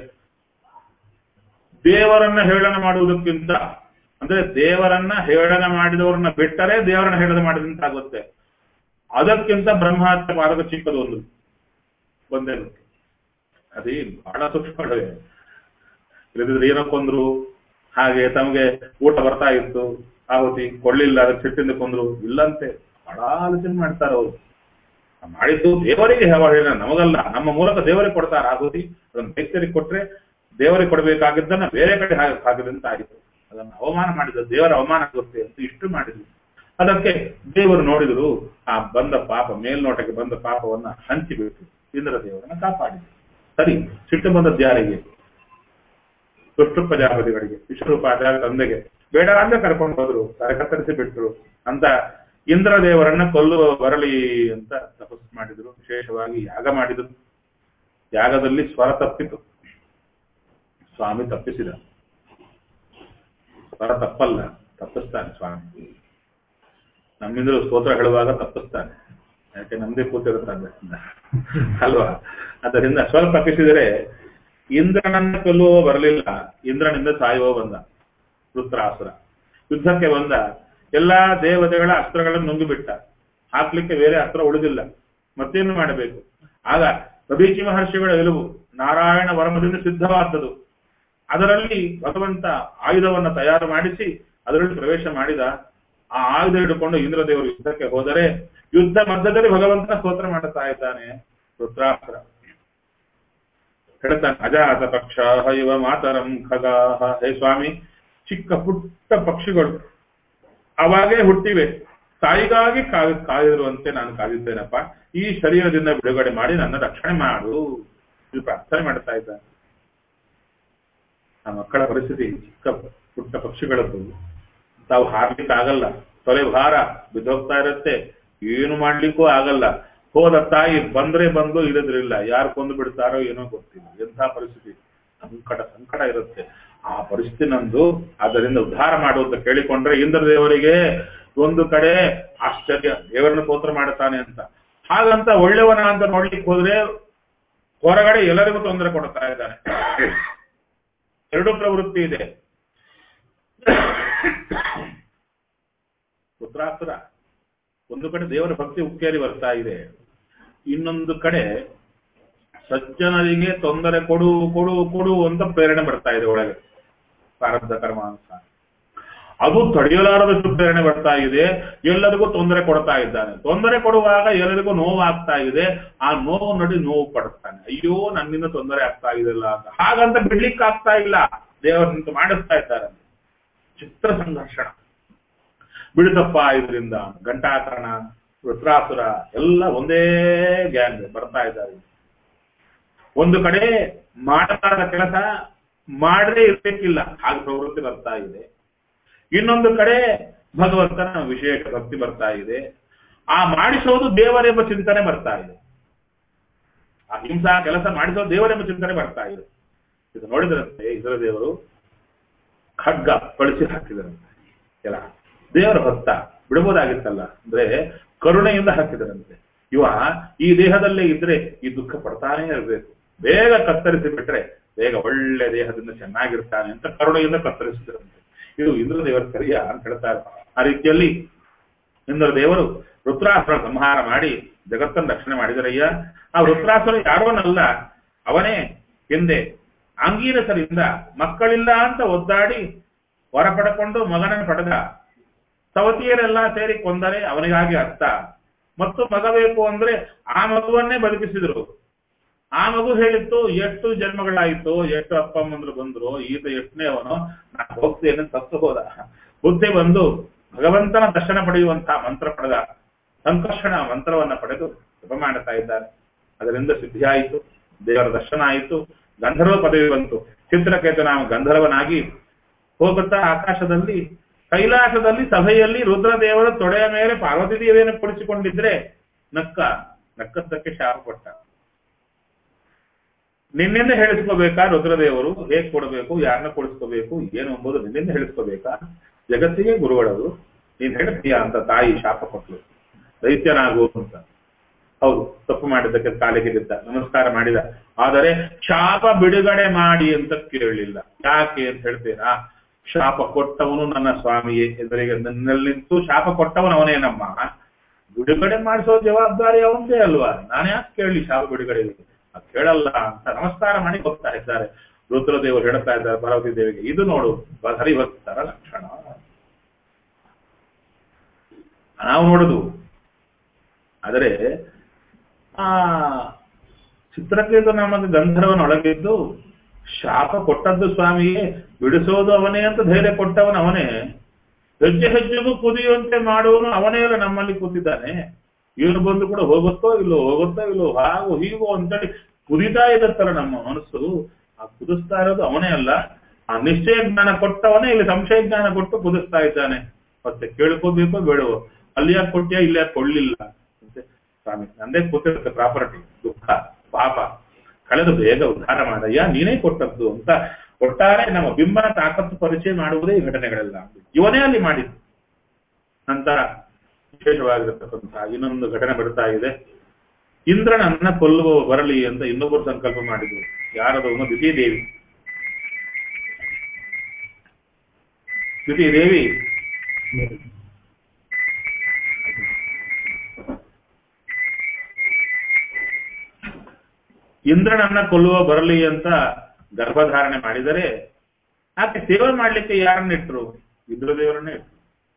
ದೇವರನ್ನ ಹೇಳನ ಮಾಡುವುದಕ್ಕಿಂತ ಅಂದ್ರೆ ದೇವರನ್ನ ಹೇಳನ ಮಾಡಿದವರನ್ನ ಬಿಟ್ಟರೆ ದೇವರನ್ನ ಹೇಳನ ಮಾಡಿದಂತಾಗುತ್ತೆ ಅದಕ್ಕಿಂತ ಬ್ರಹ್ಮಹತ್ಯ ಪಾದಕ ಚಿಕ್ಕದು ಒಂದು ಒಂದೇ ಅದೇ ಬಹಳ ಸೂಕ್ಷ್ಮಗಳಿವೆ ಇಲ್ಲದಿದ್ರೆ ಏನೋ ಕೊಂದ್ರು ಹಾಗೆ ತಮಗೆ ಊಟ ಬರ್ತಾ ಇತ್ತು ಆಹುತಿ ಕೊಡ್ಲಿಲ್ಲ ಅದಕ್ಕೆ ಸಿಟ್ಟಿಂದ ಕೊಂದ್ರು ಇಲ್ಲಂತೆ ಬಹಳ ಆಲೋಚನೆ ಮಾಡ್ತಾರೆ ಅವರು ಮಾಡಿದ್ದು ದೇವರಿಗೆ ಹೇಳ ನಮಗಲ್ಲ ನಮ್ಮ ಮೂಲಕ ದೇವರಿಗೆ ಕೊಡ್ತಾರೆ ಆಹುತಿ ಅದನ್ನು ದೈತ್ಯರಿಗೆ ಕೊಟ್ರೆ ದೇವರಿಗೆ ಕೊಡಬೇಕಾಗಿದ್ದನ್ನ ಬೇರೆ ಕಡೆ ಹಾಕಿದಂತ ಆಯಿತು ಅದನ್ನು ಅವಮಾನ ಮಾಡಿದ ದೇವರ ಅವಮಾನ ಆಗುತ್ತೆ ಅಂತ ಇಷ್ಟು ಮಾಡಿದ್ರು ಅದಕ್ಕೆ ದೇವರು ನೋಡಿದ್ರು ಆ ಬಂದ ಪಾಪ ಮೇಲ್ನೋಟಕ್ಕೆ ಬಂದ ಪಾಪವನ್ನ ಹಂಚಿಬಿಟ್ಟು ಇಂದ್ರ ದೇವರನ್ನ ಕಾಪಾಡಿದ್ರು ಸರಿ ಸಿಟ್ಟು ಬಂದದ್ದು ಯಾರಿಗೆ ದುಷ್ಟು ಪ್ರಜಾಪತಿಗಳಿಗೆ ವಿಶ್ವರೂಪಾಚಾರ್ಯ ತಂದೆಗೆ ಬೇಡ ಅಂತ ಕರ್ಕೊಂಡು ಹೋದ್ರು ತಲೆ ಕತ್ತರಿಸಿ ಬಿಟ್ರು ಅಂತ ಇಂದ್ರ ದೇವರನ್ನ ಕೊಲ್ಲುವ ಬರಲಿ ಅಂತ ತಪಸ್ಸು ಮಾಡಿದ್ರು ವಿಶೇಷವಾಗಿ ಯಾಗ ಮಾಡಿದ್ರು ಯಾಗದಲ್ಲಿ ಸ್ವರ ತಪ್ಪಿತು ಸ್ವಾಮಿ ತಪ್ಪಿಸಿದ ಸ್ವರ ತಪ್ಪಲ್ಲ ತಪ್ಪಿಸ್ತಾನೆ ಸ್ವಾಮಿ ನಮ್ಮಿಂದಲೂ ಸ್ತೋತ್ರ ಹೇಳುವಾಗ ತಪ್ಪಿಸ್ತಾನೆ ಯಾಕೆ ನಮ್ದೇ ಕೂತಿರುತ್ತಾನೆ ಅಲ್ವಾ ಅದರಿಂದ ಸ್ವರ ತಪ್ಪಿಸಿದರೆ ಇಂದ್ರನನ್ನ ಕೊಲ್ಲುವ ಬರಲಿಲ್ಲ ಇಂದ್ರನಿಂದ ಸಾಯುವ ಬಂದ ವೃತ್ರಾಸುರ ಯುದ್ಧಕ್ಕೆ ಬಂದ ಎಲ್ಲಾ ದೇವತೆಗಳ ಅಸ್ತ್ರಗಳನ್ನು ನುಂಗಿಬಿಟ್ಟ ಹಾಕ್ಲಿಕ್ಕೆ ಬೇರೆ ಅಸ್ತ್ರ ಉಳಿದಿಲ್ಲ ಮತ್ತೇನು ಮಾಡಬೇಕು ಆಗ ಪ್ರಭೀಚಿ ಮಹರ್ಷಿಗಳ ಎಲುಬು ನಾರಾಯಣ ವರ್ಮದಿಂದ ಸಿದ್ಧವಾದದ್ದು ಅದರಲ್ಲಿ ಭಗವಂತ ಆಯುಧವನ್ನ ತಯಾರು ಮಾಡಿಸಿ ಅದರಲ್ಲಿ ಪ್ರವೇಶ ಮಾಡಿದ ಆ ಆಯುಧ ಹಿಡ್ಕೊಂಡು ಇಂದ್ರದೇವರು ಯುದ್ಧಕ್ಕೆ ಹೋದರೆ ಯುದ್ಧ ಮಧ್ಯದಲ್ಲಿ ಭಗವಂತನ ಸ್ತೋತ್ರ ಮಾಡುತ್ತಾ ಇದ್ದಾನೆ ರುದ್ರಾಸ್ತ್ರ ಹೇಳ್ತಾನೆ ಅಜಾತ ಪಕ್ಷ ಇವ ಮಾತರಂ ಖಗಾಹ ಹೇ ಸ್ವಾಮಿ ಚಿಕ್ಕ ಪುಟ್ಟ ಪಕ್ಷಿಗಳು ಅವಾಗೇ ಹುಟ್ಟಿವೆ ತಾಯಿಗಾಗಿ ಕಾವಿ ಕಾದಿರುವಂತೆ ನಾನು ಕಾದಿದ್ದೇನಪ್ಪ ಈ ಶರೀರದಿಂದ ಬಿಡುಗಡೆ ಮಾಡಿ ನನ್ನ ರಕ್ಷಣೆ ಮಾಡು ಇದು ಪ್ರಾರ್ಥನೆ ಮಾಡ್ತಾ ಇದ್ದಾನೆ ಆ ಮಕ್ಕಳ ಪರಿಸ್ಥಿತಿ ಚಿಕ್ಕ ಪುಟ್ಟ ಪಕ್ಷಿಗಳದ್ದು ತಾವು ಹಾರ್ಲಿಕ್ಕೆ ಆಗಲ್ಲ ತೊಲೆ ಭಾರ ಬಿದ್ದೋಗ್ತಾ ಇರುತ್ತೆ ಏನು ಮಾಡ್ಲಿಕ್ಕೂ ಆಗಲ್ಲ ಹೋದ ತಾಯಿ ಬಂದ್ರೆ ಬಂದು ಇಲ್ಲದ್ರಿಲ್ಲ ಯಾರು ಕೊಂದು ಬಿಡ್ತಾರೋ ಏನೋ ಗೊತ್ತಿಲ್ಲ ಎಂಥ ಪರಿಸ್ಥಿತಿ ಸಂಕಟ ಸಂಕಟ ಇರುತ್ತೆ ಆ ಪರಿಸ್ಥಿತಿ ನಂದು ಅದರಿಂದ ಉದ್ಧಾರ ಮಾಡುವಂತ ಕೇಳಿಕೊಂಡ್ರೆ ಇಂದ್ರ ದೇವರಿಗೆ ಒಂದು ಕಡೆ ಆಶ್ಚರ್ಯ ದೇವರನ್ನ ಸ್ತೋತ್ರ ಮಾಡುತ್ತಾನೆ ಅಂತ ಹಾಗಂತ ಒಳ್ಳೆಯವನ ಅಂತ ನೋಡ್ಲಿಕ್ಕೆ ಹೋದ್ರೆ ಹೊರಗಡೆ ಎಲ್ಲರಿಗೂ ತೊಂದರೆ ಕೊಡ್ತಾ ಇದ್ದಾನೆ ಎರಡು ಪ್ರವೃತ್ತಿ ಇದೆ ಪುತ್ರಾಸುರ ಒಂದು ಕಡೆ ದೇವರ ಭಕ್ತಿ ಉಕ್ಕೇರಿ ಬರ್ತಾ ಇದೆ ಇನ್ನೊಂದು ಕಡೆ ಸಜ್ಜನರಿಗೆ ತೊಂದರೆ ಕೊಡು ಕೊಡು ಕೊಡು ಅಂತ ಪ್ರೇರಣೆ ಬರ್ತಾ ಇದೆ ಒಳಗೆ ಪ್ರಾರಬ್ಧ ಕರ್ಮಾನುಸಾರ ಅದು ತಡೆಯಲಾರದ ಪ್ರೇರಣೆ ಬರ್ತಾ ಇದೆ ಎಲ್ಲರಿಗೂ ತೊಂದರೆ ಕೊಡ್ತಾ ಇದ್ದಾನೆ ತೊಂದರೆ ಕೊಡುವಾಗ ಎಲ್ಲರಿಗೂ ನೋವು ಆಗ್ತಾ ಇದೆ ಆ ನೋವು ನೋಡಿ ನೋವು ಪಡ್ತಾನೆ ಅಯ್ಯೋ ನನ್ನಿಂದ ತೊಂದರೆ ಆಗ್ತಾ ಇದೆಲ್ಲ ಅಂತ ಹಾಗಂತ ಬಿಡ್ಲಿಕ್ಕೆ ಆಗ್ತಾ ಇಲ್ಲ ದೇವರು ನಿಂತು ಮಾಡಿಸ್ತಾ ಇದ್ದಾರೆ ಚಿತ್ರ ಸಂಘರ್ಷಣ ಬಿಡುತ್ತಪ್ಪ ಇದರಿಂದ ಘಂಟಾಕರಣ ವೃತ್ರಾಸುರ ಎಲ್ಲ ಒಂದೇ ಗ್ಯಾಂಗ್ ಬರ್ತಾ ಇದ್ದಾರೆ ಒಂದು ಕಡೆ ಮಾಡಲಾದ ಕೆಲಸ ಮಾಡದೇ ಇರ್ಬೇಕಿಲ್ಲ ಹಾಗೆ ಪ್ರವೃತ್ತಿ ಬರ್ತಾ ಇದೆ ಇನ್ನೊಂದು ಕಡೆ ಭಗವಂತನ ವಿಶೇಷ ಭಕ್ತಿ ಬರ್ತಾ ಇದೆ ಆ ಮಾಡಿಸೋದು ದೇವರೆಂಬ ಚಿಂತನೆ ಬರ್ತಾ ಇದೆ ಆ ಹಿಂಸಾ ಕೆಲಸ ಮಾಡಿಸೋದು ದೇವರೆಂಬ ಚಿಂತನೆ ಬರ್ತಾ ಇದೆ ಇದು ನೋಡಿದ್ರಂತೆ ಇದರ ದೇವರು ಖಡ್ಗ ಕಳಿಸಿ ಹಾಕಿದರಂತೆ ಎಲ್ಲ ದೇವರ ಭಕ್ತ ಬಿಡಬಹುದಾಗಿತ್ತಲ್ಲ ಅಂದ್ರೆ ಕರುಣೆಯಿಂದ ಹಾಕಿದರಂತೆ ಇವ ಈ ದೇಹದಲ್ಲೇ ಇದ್ರೆ ಈ ದುಃಖ ಪಡ್ತಾನೇ ಇರಬೇಕು ಬೇಗ ಕತ್ತರಿಸಿ ಬಿಟ್ರೆ ಬೇಗ ಒಳ್ಳೆ ದೇಹದಿಂದ ಚೆನ್ನಾಗಿರ್ತಾನೆ ಅಂತ ಕರುಣೆಯಿಂದ ಕತ್ತರಿಸಿದ್ರಂತೆ ಇದು ಇಂದ್ರದೇವರ ಕರಿಯ ಅಂತ ಹೇಳ್ತಾರೆ ಆ ರೀತಿಯಲ್ಲಿ ಇಂದ್ರದೇವರು ರುದ್ರಾಸುರ ಸಂಹಾರ ಮಾಡಿ ಜಗತ್ತನ್ನು ರಕ್ಷಣೆ ಮಾಡಿದರಯ್ಯ ಆ ವೃತ್ರಾಸುರ ಯಾರೋನಲ್ಲ ಅವನೇ ಹಿಂದೆ ಆಂಗೀರಸರಿಂದ ಮಕ್ಕಳಿಲ್ಲ ಅಂತ ಒದ್ದಾಡಿ ಹೊರ ಪಡ್ಕೊಂಡು ಮಗನನ್ನು ಪಡೆದ ಸವತಿಯರೆಲ್ಲ ಸೇರಿ ಕೊಂದರೆ ಅವನಿಗಾಗಿ ಅರ್ಥ ಮತ್ತು ಮಗ ಬೇಕು ಅಂದ್ರೆ ಆ ಮಗುವನ್ನೇ ಬದುಕಿಸಿದ್ರು ಆ ಮಗು ಹೇಳಿತ್ತು ಎಷ್ಟು ಜನ್ಮಗಳಾಯಿತು ಎಷ್ಟು ಅಪ್ಪ ಅಮ್ಮಂದ್ರು ಬಂದ್ರು ಈತ ಎಷ್ಟನೇ ಅವನು ನಾನು ಹೋಗ್ತೇನೆ ಸತ್ತು ಹೋದ ಬುದ್ಧಿ ಬಂದು ಭಗವಂತನ ದರ್ಶನ ಪಡೆಯುವಂತಹ ಮಂತ್ರ ಪಡೆದ ಸಂಕರ್ಷಣ ಮಂತ್ರವನ್ನ ಪಡೆದು ಜಪ ಮಾಡುತ್ತಾ ಇದ್ದಾರೆ ಅದರಿಂದ ಸಿದ್ಧಿಯಾಯಿತು ದೇವರ ದರ್ಶನ ಆಯಿತು ಗಂಧರ್ವ ಪದವಿ ಬಂತು ಚಿತ್ರಕೇತು ನಾವು ಗಂಧರ್ವನಾಗಿ ಹೋಗುತ್ತಾ ಆಕಾಶದಲ್ಲಿ ಕೈಲಾಸದಲ್ಲಿ ಸಭೆಯಲ್ಲಿ ರುದ್ರದೇವರ ತೊಡೆಯ ಮೇಲೆ ಪಾರ್ವತಿ ದೇವಿಯನ್ನು ಕುಡಿಸಿಕೊಂಡಿದ್ರೆ ನಕ್ಕ ನಕ್ಕದ್ದಕ್ಕೆ ಶಾಪ ಕೊಟ್ಟ ನಿನ್ನಿಂದ ಹೇಳಿಸ್ಕೋಬೇಕಾ ರುದ್ರದೇವರು ಹೇಗ್ ಕೊಡಬೇಕು ಯಾರನ್ನ ಕೊಡಿಸ್ಕೋಬೇಕು ಏನು ಎಂಬುದು ನಿನ್ನಿಂದ ಹೇಳಿಸ್ಕೋಬೇಕಾ ಜಗತ್ತಿಗೆ ಗುರುಗಳದು ನೀನ್ ಹೇಳ್ತೀಯ ಅಂತ ತಾಯಿ ಶಾಪ ಕೊಟ್ಲು ದೈತ್ಯನಾಗು ಅಂತ ಹೌದು ತಪ್ಪು ಮಾಡಿದ್ದಕ್ಕೆ ಕಾಲಿಗೆ ಬಿದ್ದ ನಮಸ್ಕಾರ ಮಾಡಿದ ಆದರೆ ಶಾಪ ಬಿಡುಗಡೆ ಮಾಡಿ ಅಂತ ಕೇಳಲಿಲ್ಲ ಯಾಕೆ ಅಂತ ಹೇಳ್ತೀರಾ ಶಾಪ ಕೊಟ್ಟವನು ನನ್ನ ಸ್ವಾಮಿಯೇ ಎದುರಿಗೆ ನನ್ನಲ್ಲಿಂತೂ ಶಾಪ ಕೊಟ್ಟವನು ಅವನೇನಮ್ಮ ಬಿಡುಗಡೆ ಮಾಡಿಸೋ ಜವಾಬ್ದಾರಿ ಅವಂದೇ ಅಲ್ವಾ ನಾನು ಯಾಕೆ ಕೇಳಲಿ ಶಾಪ ಬಿಡುಗಡೆ ಅದ್ ಕೇಳಲ್ಲ ಅಂತ ನಮಸ್ಕಾರ ಮಾಡಿ ಹೋಗ್ತಾ ಇದ್ದಾರೆ ರುದ್ರದೇವರು ಹೇಳ್ತಾ ಇದ್ದಾರೆ ಪಾರ್ವತಿ ದೇವಿಗೆ ಇದು ನೋಡು ಹರಿಭಕ್ತರ ಲಕ್ಷಣ ನಾವು ನೋಡುದು ಆದರೆ ಆ ಚಿತ್ರಕೇತು ನಮಗೆ ಗಂಧರ್ವನೊಳಗಿದ್ದು ಶಾಪ ಕೊಟ್ಟದ್ದು ಸ್ವಾಮಿಯೇ ಬಿಡಿಸೋದು ಅವನೇ ಅಂತ ಧೈರ್ಯ ಕೊಟ್ಟವನು ಅವನೇ ಹೆಜ್ಜೆ ಹೆಜ್ಜೆಗೂ ಕುದಿಯುವಂತೆ ಮಾಡುವನು ಅವನೇ ಅಲ್ಲ ನಮ್ಮಲ್ಲಿ ಕೂತಿದ್ದಾನೆ ಇವನು ಬಂದು ಕೂಡ ಹೋಗುತ್ತೋ ಇಲ್ಲೋ ಹೋಗುತ್ತೋ ಇಲ್ಲೋ ಹಾಗು ಹೀಗೋ ಅಂತೇಳಿ ಕುದಿತಾ ಇರುತ್ತಲ್ಲ ನಮ್ಮ ಮನಸ್ಸು ಆ ಕುದಿಸ್ತಾ ಇರೋದು ಅವನೇ ಅಲ್ಲ ಆ ನಿಶ್ಚಯ ಜ್ಞಾನ ಕೊಟ್ಟವನೇ ಇಲ್ಲಿ ಸಂಶಯ ಜ್ಞಾನ ಕೊಟ್ಟು ಕುದಿಸ್ತಾ ಇದ್ದಾನೆ ಮತ್ತೆ ಕೇಳ್ಕೋಬೇಕೋ ಬೇಡವೋ ಅಲ್ಲಿ ಯಾಕೆ ಕೊಟ್ಟಿಯಾ ಇಲ್ಲಿ ಯಾಕೆ ಕೊಡ್ಲಿಲ್ಲ ಅಂತೆ ಸ್ವಾಮಿ ನಂದೇ ಕೂತಿರುತ್ತೆ ಪ್ರಾಪರ್ಟಿ ದುಃಖ ಪಾಪ ಕಳೆದು ಬೇಗ ಉದ್ಧಾರ ಮಾಡಯ್ಯ ನೀನೇ ಕೊಟ್ಟದ್ದು ಅಂತ ಒಟ್ಟಾರೆ ನಮ್ಮ ಬಿಂಬನ ತಾಕತ್ತು ಪರಿಚಯ ಮಾಡುವುದೇ ಈ ಘಟನೆಗಳೆಲ್ಲ ಇವನೇ ಅಲ್ಲಿ ಮಾಡಿದ್ದು ನಂತರ ವಿಶೇಷವಾಗಿರತಕ್ಕಂತಹ ಇನ್ನೊಂದು ಘಟನೆ ಬರ್ತಾ ಇದೆ ಇಂದ್ರನನ್ನ ಕೊಲ್ಲುವ ಬರಲಿ ಅಂತ ಇನ್ನೊಬ್ಬರು ಸಂಕಲ್ಪ ಮಾಡಿದ್ರು ಯಾರದು ಒಂದು ದೇವಿ ದೇವಿ ಇಂದ್ರನನ್ನ ಕೊಲ್ಲುವ ಬರಲಿ ಅಂತ ಗರ್ಭಧಾರಣೆ ಮಾಡಿದರೆ ಆಕೆ ಸೇವೆ ಮಾಡ್ಲಿಕ್ಕೆ ಯಾರನ್ನ ಇಟ್ರು ಇಂದ್ರದೇವರನ್ನೇ ಇಟ್ರು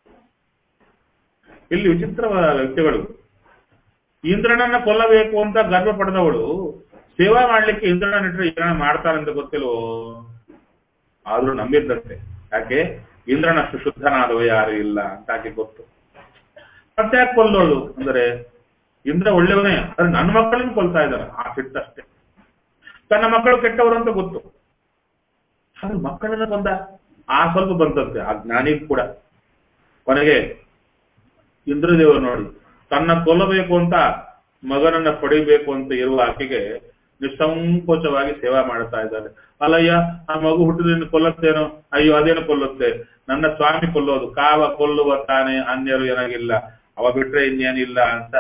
ಇಲ್ಲಿ ವಿಚಿತ್ರ ವ್ಯಕ್ತಿಗಳು ಇಂದ್ರನನ್ನ ಕೊಲ್ಲಬೇಕು ಅಂತ ಗರ್ಭ ಪಡೆದವಳು ಸೇವಾ ಮಾಡ್ಲಿಕ್ಕೆ ಇಂದ್ರನ ಇಟ್ಟರೆ ಏನ ಮಾಡ್ತಾರಂತ ಗೊತ್ತಿಲ್ವೋ ಆದ್ರೂ ನಂಬಿದ್ದಂತೆ ಯಾಕೆ ಇಂದ್ರನಷ್ಟು ಶುದ್ಧನಾದವ ಯಾರು ಇಲ್ಲ ಅಂತ ಆಕೆ ಗೊತ್ತು ಮತ್ತೆ ಯಾಕೆ ಕೊಲ್ಲೋದು ಅಂದ್ರೆ ಇಂದ್ರ ಒಳ್ಳೆಯವನೇ ಆದ್ರೆ ನನ್ನ ಮಕ್ಕಳನ್ನು ಕೊಲ್ತಾ ಇದ್ದಾನೆ ಆ ಸಿಟ್ಟಷ್ಟೇ ತನ್ನ ಮಕ್ಕಳು ಕೆಟ್ಟವರು ಅಂತ ಗೊತ್ತು ಆದ್ರೆ ಮಕ್ಕಳನ್ನ ಕೊಂದ ಆ ಸ್ವಲ್ಪ ಬಂತಂತೆ ಆ ಜ್ಞಾನಿ ಕೂಡ ಕೊನೆಗೆ ಇಂದ್ರದೇವರು ನೋಡಿ ತನ್ನ ಕೊಲ್ಲಬೇಕು ಅಂತ ಮಗನನ್ನ ಪಡಿಬೇಕು ಅಂತ ಇರುವ ಆಕೆಗೆ ನಿಸ್ಸಂಕೋಚವಾಗಿ ಸೇವಾ ಮಾಡ್ತಾ ಇದ್ದಾರೆ ಅಲ್ಲಯ್ಯ ಆ ಮಗು ಹುಟ್ಟಿದ್ರೆ ಕೊಲ್ಲತ್ತೇನೋ ಅಯ್ಯೋ ಅದೇನು ಕೊಲ್ಲುತ್ತೆ ನನ್ನ ಸ್ವಾಮಿ ಕೊಲ್ಲೋದು ಕಾವ ಕೊಲ್ಲುವ ತಾನೇ ಅನ್ಯರು ಏನಾಗಿಲ್ಲ ಅವ ಬಿಟ್ರೆ ಇನ್ನೇನಿಲ್ಲ ಅಂತ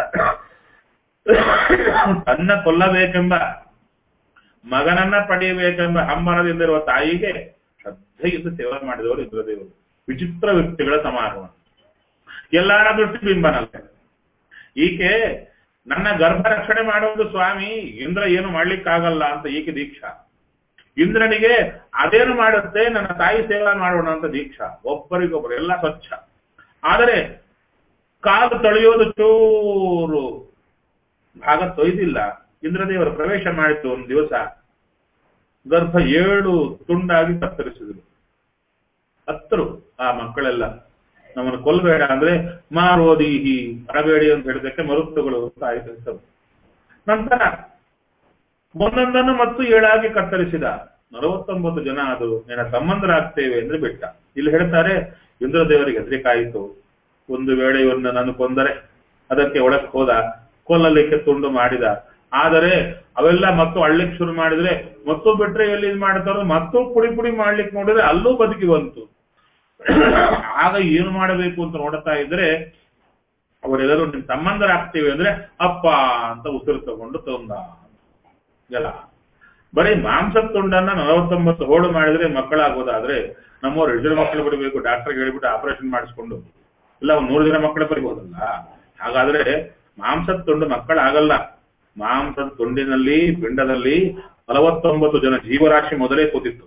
ತನ್ನ ಕೊಲ್ಲಬೇಕೆಂಬ ಮಗನನ್ನ ಪಡೆಯಬೇಕೆಂಬ ಹಂಬರದಿಂದಿರುವ ತಾಯಿಗೆ ಶ್ರದ್ಧೆಯಿಂದ ಸೇವೆ ಮಾಡಿದವರು ಇಂದ್ರದೇವರು ವಿಚಿತ್ರ ವ್ಯಕ್ತಿಗಳ ಸಮಾರೋಹ ಎಲ್ಲರ ದೃಷ್ಟಿ ಬಿಂಬನಲ್ಲ ಈಕೆ ನನ್ನ ಗರ್ಭ ರಕ್ಷಣೆ ಮಾಡುವುದು ಸ್ವಾಮಿ ಇಂದ್ರ ಏನು ಮಾಡ್ಲಿಕ್ಕಾಗಲ್ಲ ಅಂತ ಈಕೆ ದೀಕ್ಷಾ ಇಂದ್ರನಿಗೆ ಅದೇನು ಮಾಡುತ್ತೆ ನನ್ನ ತಾಯಿ ಸೇವಾ ಮಾಡೋಣ ಅಂತ ದೀಕ್ಷಾ ಒಬ್ಬರಿಗೊಬ್ಬರು ಎಲ್ಲ ಸ್ವಚ್ಛ ಆದರೆ ಕಾಲು ತೊಳೆಯೋದು ಚೂರು ಭಾಗ ತೊಯ್ದಿಲ್ಲ ಇಂದ್ರದೇವರು ಪ್ರವೇಶ ಮಾಡಿತು ಒಂದು ದಿವಸ ಗರ್ಭ ಏಳು ತುಂಡಾಗಿ ಕತ್ತರಿಸಿದ್ರು ಹತ್ತರು ಆ ಮಕ್ಕಳೆಲ್ಲ ನಮ್ಮನ್ನು ಕೊಲ್ಲಬೇಡ ಅಂದ್ರೆ ಮಾರೋದೀಹಿ ಅರಬೇಡಿ ಅಂತ ಹೇಳಿದಕ್ಕೆ ಮರುತ್ತುಗಳು ಅಂತ ಆಯ್ತು ಹೆಸರು ನಂತರ ಒಂದೊಂದನ್ನು ಮತ್ತು ಏಳಾಗಿ ಕತ್ತರಿಸಿದ ನಲವತ್ತೊಂಬತ್ತು ಜನ ಅದು ನಿನ್ನ ಸಂಬಂಧರಾಗ್ತೇವೆ ಅಂದ್ರೆ ಬಿಟ್ಟ ಇಲ್ಲಿ ಹೇಳ್ತಾರೆ ಇಂದ್ರದೇವರಿಗೆ ಹೆದರಿಕಾಯಿತು ಒಂದು ವೇಳೆ ಇವನ್ನ ನಾನು ಕೊಂದರೆ ಅದಕ್ಕೆ ಒಳಕ್ಕೆ ಹೋದ ಕೊಲ್ಲಲಿಕ್ಕೆ ತುಂಡು ಮಾಡಿದ ಆದರೆ ಅವೆಲ್ಲ ಮತ್ತು ಅಳ್ಲಿಕ್ಕೆ ಶುರು ಮಾಡಿದ್ರೆ ಮತ್ತು ಬಿಟ್ರೆ ಎಲ್ಲಿ ಇದು ಮಾಡ್ತಾರೋ ಮತ್ತು ಪುಡಿ ಪುಡಿ ಮಾಡ್ಲಿಕ್ಕೆ ನೋಡಿದ್ರೆ ಅಲ್ಲೂ ಬದುಕಿ ಬಂತು ಆಗ ಏನು ಮಾಡಬೇಕು ಅಂತ ನೋಡ್ತಾ ಇದ್ರೆ ಅವರೆಲ್ಲರೂ ನಿಮ್ ಸಂಬಂಧರಾಗ್ತೀವಿ ಅಂದ್ರೆ ಅಪ್ಪ ಅಂತ ಉಸಿರು ತಗೊಂಡು ತಂದ ಎಲ್ಲ ಬರೀ ಮಾಂಸದ ತುಂಡನ್ನ ನಲವತ್ತೊಂಬತ್ತು ಹೋಳು ಮಾಡಿದ್ರೆ ಮಕ್ಕಳಾಗೋದಾದ್ರೆ ನಮ್ಮವ್ರು ಎರಡು ಜನ ಮಕ್ಕಳು ಬಿಡಬೇಕು ಡಾಕ್ಟರ್ಗೆ ಹೇಳ್ಬಿಟ್ಟು ಆಪರೇಷನ್ ಮಾಡಿಸ್ಕೊಂಡು ಇಲ್ಲ ಒಂದ್ ನೂರು ಜನ ಮಕ್ಕಳು ಬರಿಬೋದಲ್ಲ ಹಾಗಾದ್ರೆ ಮಾಂಸದ ತುಂಡು ಮಕ್ಕಳಾಗಲ್ಲ ಮಾಂಸದ ತುಂಡಿನಲ್ಲಿ ಪಿಂಡದಲ್ಲಿ ನಲವತ್ತೊಂಬತ್ತು ಜನ ಜೀವರಾಶಿ ಮೊದಲೇ ಕೂತಿತ್ತು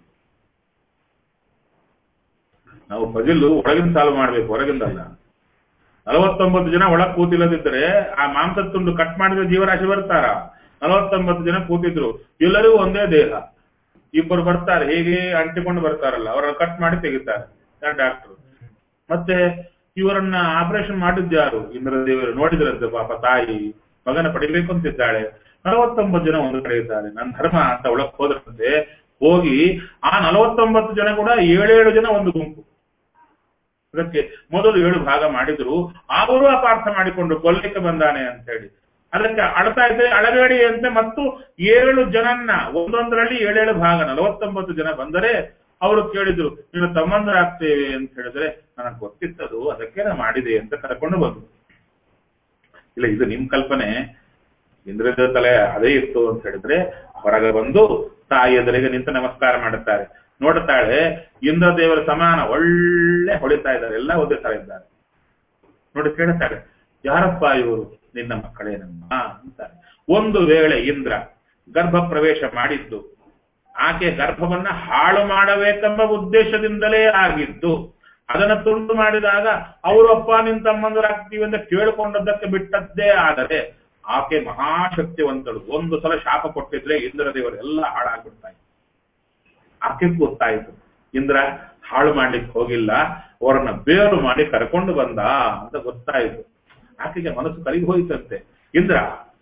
ನಾವು ಪಜಿಲ್ಲು ಒಳಗಿನ ಸಾಲು ಮಾಡ್ಬೇಕು ಹೊರಗಿಂದಲ್ಲ ನಲವತ್ತೊಂಬತ್ತು ಜನ ಒಳಗ್ ಕೂತಿಲ್ಲದಿದ್ರೆ ಆ ಮಾಂಸದ ತುಂಡು ಕಟ್ ಮಾಡಿದ್ರೆ ಜೀವರಾಶಿ ಬರ್ತಾರ ನಲವತ್ತೊಂಬತ್ತು ಜನ ಕೂತಿದ್ರು ಎಲ್ಲರಿಗೂ ಒಂದೇ ದೇಹ ಇಬ್ಬರು ಬರ್ತಾರೆ ಹೇಗೆ ಅಂಟಿಕೊಂಡು ಬರ್ತಾರಲ್ಲ ಅವರನ್ನ ಕಟ್ ಮಾಡಿ ತೆಗಿತಾರೆ ಡಾಕ್ಟರ್ ಮತ್ತೆ ಇವರನ್ನ ಆಪರೇಷನ್ ಮಾಡಿದ್ಯಾರು ಇಂದ್ರದೇವರು ನೋಡಿದ್ರಂತೆ ಪಾಪ ತಾಯಿ ಮಗನ ಪಡಿಬೇಕು ಅಂತಿದ್ದಾಳೆ ನಲವತ್ತೊಂಬತ್ತು ಜನ ಒಂದು ಕಡೆ ಇದ್ದಾರೆ ನನ್ನ ಧರ್ಮ ಅಂತ ಒಳಗ್ ಹೋದ್ರಂತೆ ಹೋಗಿ ಆ ನಲವತ್ತೊಂಬತ್ತು ಜನ ಕೂಡ ಏಳೇಳು ಜನ ಒಂದು ಗುಂಪು ಅದಕ್ಕೆ ಮೊದಲು ಏಳು ಭಾಗ ಮಾಡಿದ್ರು ಅವರು ಅಪಾರ್ಥ ಮಾಡಿಕೊಂಡು ಕೊಲ್ಲಿಕ್ಕೆ ಬಂದಾನೆ ಅಂತ ಹೇಳಿ ಅದಕ್ಕೆ ಅಳ್ತಾ ಇದ್ರೆ ಅಳಬೇಡಿ ಅಂತ ಮತ್ತು ಏಳು ಜನನ್ನ ಒಂದೊಂದರಲ್ಲಿ ಏಳೇಳು ಭಾಗ ನಲವತ್ತೊಂಬತ್ತು ಜನ ಬಂದರೆ ಅವರು ಕೇಳಿದ್ರು ನೀನು ತಮ್ಮಂದರಾಗ್ತೇವೆ ಅಂತ ಹೇಳಿದ್ರೆ ನನಗೆ ಗೊತ್ತಿತ್ತದು ಅದಕ್ಕೆ ನಾ ಮಾಡಿದೆ ಅಂತ ಕರ್ಕೊಂಡು ಬಂದ್ರು ಇಲ್ಲ ಇದು ನಿಮ್ ಕಲ್ಪನೆ ಇಂದ್ರದ ತಲೆ ಅದೇ ಇತ್ತು ಅಂತ ಹೇಳಿದ್ರೆ ಹೊರಗೆ ಬಂದು ತಾಯಿ ಎದುರಿಗೆ ನಿಂತು ನಮಸ್ಕಾರ ಮಾಡುತ್ತಾರೆ ನೋಡುತ್ತಾಳೆ ಇಂದ್ರ ದೇವರ ಸಮಾನ ಒಳ್ಳೆ ಹೊಳಿತಾ ಇದ್ದಾರೆ ಎಲ್ಲ ಒಂದೇ ತರ ಇದ್ದಾರೆ ನೋಡಿ ಕೇಳುತ್ತಾಳೆ ಯಾರಪ್ಪ ಇವರು ನಿನ್ನ ಮಕ್ಕಳೇನಮ್ಮ ಅಂತಾರೆ ಒಂದು ವೇಳೆ ಇಂದ್ರ ಗರ್ಭ ಪ್ರವೇಶ ಮಾಡಿದ್ದು ಆಕೆ ಗರ್ಭವನ್ನ ಹಾಳು ಮಾಡಬೇಕೆಂಬ ಉದ್ದೇಶದಿಂದಲೇ ಆಗಿದ್ದು ಅದನ್ನ ತುಂಡು ಮಾಡಿದಾಗ ಅವರಪ್ಪ ನಿನ್ ತಮ್ಮಂದರಾಗ್ತೀವಿ ಅಂತ ಕೇಳಿಕೊಂಡದ್ದಕ್ಕೆ ಬಿಟ್ಟದ್ದೇ ಆದರೆ ಆಕೆ ಮಹಾಶಕ್ತಿವಂತಳು ಒಂದು ಸಲ ಶಾಪ ಕೊಟ್ಟಿದ್ರೆ ಇಂದ್ರ ದೇವರು ಎಲ್ಲ ಹಾಳಾಗ್ಬಿಡ್ತಾ ಇತ್ತು ಆಕೆ ಗೊತ್ತಾಯಿತು ಇಂದ್ರ ಹಾಳು ಮಾಡ್ಲಿಕ್ಕೆ ಹೋಗಿಲ್ಲ ಅವರನ್ನ ಬೇರು ಮಾಡಿ ಕರ್ಕೊಂಡು ಬಂದ ಅಂತ ಗೊತ್ತಾಯಿತು ಆಕೆಗೆ ಮನಸ್ಸು ಕಲಿಗೆ ಹೋಯಿತಂತೆ ಇಂದ್ರ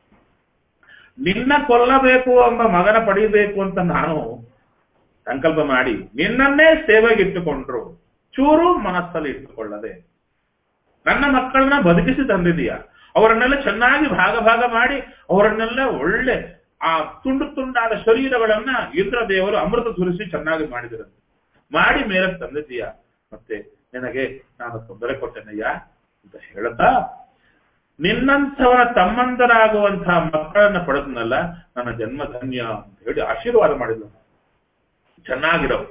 ನಿನ್ನ ಕೊಲ್ಲಬೇಕು ಎಂಬ ಮಗನ ಪಡೆಯಬೇಕು ಅಂತ ನಾನು ಸಂಕಲ್ಪ ಮಾಡಿ ನಿನ್ನನ್ನೇ ಸೇವೆಗಿಟ್ಟುಕೊಂಡ್ರು ಚೂರು ಮನಸ್ಸಲ್ಲಿ ಇಟ್ಟುಕೊಳ್ಳದೆ ನನ್ನ ಮಕ್ಕಳನ್ನ ಬದುಕಿಸಿ ತಂದಿದೀಯ ಅವರನ್ನೆಲ್ಲ ಚೆನ್ನಾಗಿ ಭಾಗ ಭಾಗ ಮಾಡಿ ಅವರನ್ನೆಲ್ಲ ಒಳ್ಳೆ ಆ ತುಂಡು ತುಂಡಾದ ಶರೀರಗಳನ್ನ ಇಂದ್ರ ದೇವರು ಅಮೃತ ಸುರಿಸಿ ಚೆನ್ನಾಗಿ ಮಾಡಿದರಂತೆ ಮಾಡಿ ಮೇಲೆ ತಂದಿದ್ದೀಯ ಮತ್ತೆ ನಿನಗೆ ನಾನು ತೊಂದರೆ ಕೊಟ್ಟೆನಯ್ಯ ಅಂತ ಹೇಳ್ತಾ ನಿನ್ನಂಥವನ ತಮ್ಮಂದರಾಗುವಂತಹ ಮಕ್ಕಳನ್ನ ಪಡೆದ್ನಲ್ಲ ನನ್ನ ಜನ್ಮ ಧನ್ಯ ಅಂತ ಹೇಳಿ ಆಶೀರ್ವಾದ ಮಾಡಿದ್ರು ಚೆನ್ನಾಗಿರಪ್ಪ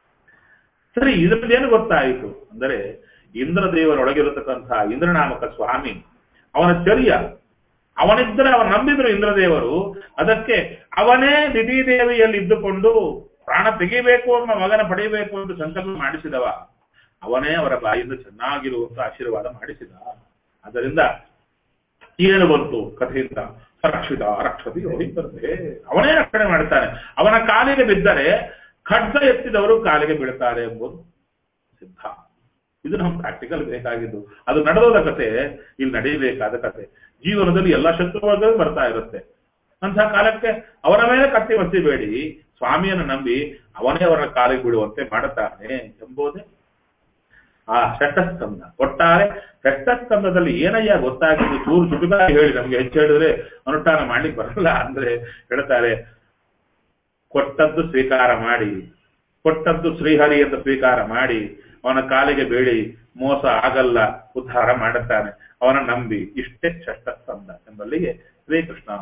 ಸರಿ ಇದರದ್ದೇನು ಗೊತ್ತಾಯಿತು ಅಂದರೆ ಇಂದ್ರದೇವರೊಳಗಿರತಕ್ಕಂತಹ ಇಂದ್ರನಾಮಕ ಸ್ವಾಮಿ ಅವನ ಚರ್ಯ ಅವನಿದ್ದರೆ ಅವನ ನಂಬಿದ್ರು ಇಂದ್ರದೇವರು ಅದಕ್ಕೆ ಅವನೇ ದಿತಿದೇವಿಯಲ್ಲಿ ಇದ್ದುಕೊಂಡು ಪ್ರಾಣ ತೆಗಿಬೇಕು ಎಂಬ ಮಗನ ಪಡೆಯಬೇಕು ಎಂದು ಸಂಕಲ್ಪ ಮಾಡಿಸಿದವ ಅವನೇ ಅವರ ಬಾಯಿಂದ ಚೆನ್ನಾಗಿರುವಂತ ಆಶೀರ್ವಾದ ಮಾಡಿಸಿದ ಆದ್ದರಿಂದ ಏನು ಬಂತು ಕಥೆಯಿಂದ ರಕ್ಷಿತ ರಕ್ಷತಿ ಹೋಗಿರ್ತದೆ ಅವನೇ ರಕ್ಷಣೆ ಮಾಡ್ತಾನೆ ಅವನ ಕಾಲಿಗೆ ಬಿದ್ದರೆ ಖಡ್ಗ ಎತ್ತಿದವರು ಕಾಲಿಗೆ ಬೀಳ್ತಾರೆ ಎಂಬುದು ಸಿದ್ಧ ಇದು ನಮ್ಮ ಪ್ರಾಕ್ಟಿಕಲ್ ಬೇಕಾಗಿದ್ದು ಅದು ನಡೆದೋದ ಕತೆ ಇಲ್ಲಿ ನಡೆಯಬೇಕಾದ ಕತೆ ಜೀವನದಲ್ಲಿ ಎಲ್ಲ ಶತ್ರುವಾದ ಬರ್ತಾ ಇರುತ್ತೆ ಅಂತಹ ಕಾಲಕ್ಕೆ ಅವರ ಮೇಲೆ ಕತ್ತಿ ಒತ್ತಿಬೇಡಿ ಸ್ವಾಮಿಯನ್ನು ನಂಬಿ ಅವನೇ ಅವರ ಕಾಲಿಗೆ ಬಿಡುವಂತೆ ಮಾಡುತ್ತಾನೆ ಎಂಬುದೇ ಆ ಷಷ್ಠಸ್ಕಂದ ಒಟ್ಟಾರೆ ಷಷ್ಠಸ್ಕಂದದಲ್ಲಿ ಏನಯ್ಯ ಗೊತ್ತಾಗಿದ್ದು ಚೂರು ಚುಟುಕಾಗಿ ಹೇಳಿ ನಮ್ಗೆ ಹೆಚ್ಚು ಹೇಳಿದ್ರೆ ಅನುಷ್ಠಾನ ಮಾಡ್ಲಿಕ್ಕೆ ಬರಲ್ಲ ಅಂದ್ರೆ ಹೇಳ್ತಾರೆ ಕೊಟ್ಟದ್ದು ಸ್ವೀಕಾರ ಮಾಡಿ ಕೊಟ್ಟದ್ದು ಶ್ರೀಹರಿ ಅಂತ ಸ್ವೀಕಾರ ಮಾಡಿ ಅವನ ಕಾಲಿಗೆ ಬೇಡಿ ಮೋಸ ಆಗಲ್ಲ ಉದ್ಧಾರ ಮಾಡುತ್ತಾನೆ ಅವನ ನಂಬಿ ಇಷ್ಟೇ ಷಷ್ಠಸ್ಕಂದ ಎಂಬಲ್ಲಿಗೆ ಶ್ರೀಕೃಷ್ಣ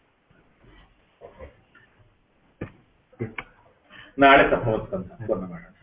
ನಾಳೆ ಸಪ್ತಮಸ್ಕಂದ ಮಾಡೋಣ